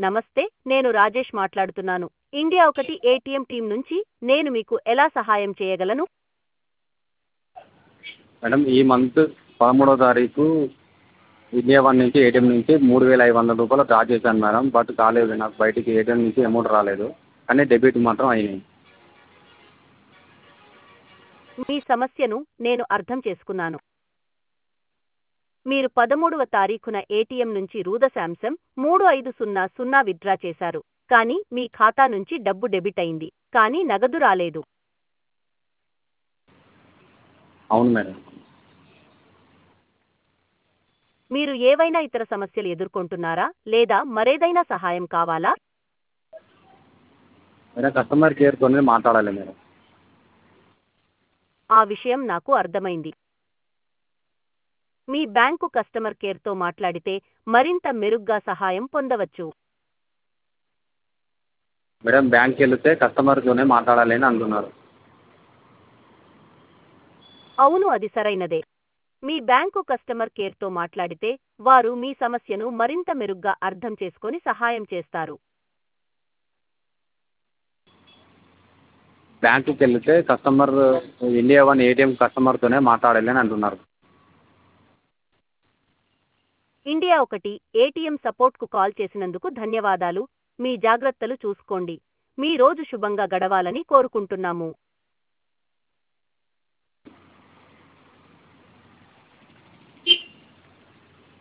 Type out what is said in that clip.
నమస్తే నేను రాజేష్ మాట్లాడుతున్నాను ఇండియా ఒకటి ఏటీఎం టీం నుంచి నేను మీకు ఎలా సహాయం చేయగలను మేడం ఈ మంత్ పదమూడో తారీఖు ఇండియా వన్ నుంచి ఏటీఎం నుంచి మూడు వేల ఐదు వందల రూపాయలు డ్రా చేశాను మేడం బట్ కాలేదు నాకు బయటికి ఏటీఎం నుంచి అమౌంట్ రాలేదు కానీ డెబిట్ మాత్రం అయినాయి మీ సమస్యను నేను అర్థం చేసుకున్నాను మీరు పదమూడవ తారీఖున ఏటీఎం నుంచి రూద శాంసంగ్ మూడు ఐదు సున్నా సున్నా విత్డ్రా చేశారు కానీ మీ ఖాతా నుంచి డబ్బు డెబిట్ అయింది కానీ నగదు రాలేదు అవును మేడం మీరు ఏవైనా ఇతర సమస్యలు ఎదుర్కొంటున్నారా లేదా మరేదైనా సహాయం కావాలా మేడం కస్టమర్ కేర్తోనే మాట్లాడాలి మేడం ఆ విషయం నాకు అర్థమైంది మీ బ్యాంకు కస్టమర్ కేర్తో మాట్లాడితే మరింత మెరుగ్గా సహాయం పొందవచ్చు మేడం బ్యాంక్కి వెళితే కస్టమర్తోనే మాట్లాడాలి అని అంటున్నారు అవును అది సరైనదే మీ బ్యాంకు కస్టమర్ కేర్తో మాట్లాడితే వారు మీ సమస్యను మరింత మెరుగ్గా అర్థం చేసుకొని సహాయం చేస్తారు బ్యాంకుకి వెళితే కస్టమర్ ఇండియా వన్ ఏటీఎం కస్టమర్తోనే మాట్లాడాలి అని అంటున్నారు ఇండియా ఒకటి ఏటీఎం సపోర్ట్కు కాల్ చేసినందుకు ధన్యవాదాలు మీ జాగ్రత్తలు చూసుకోండి మీ రోజు శుభంగా గడవాలని కోరుకుంటున్నాము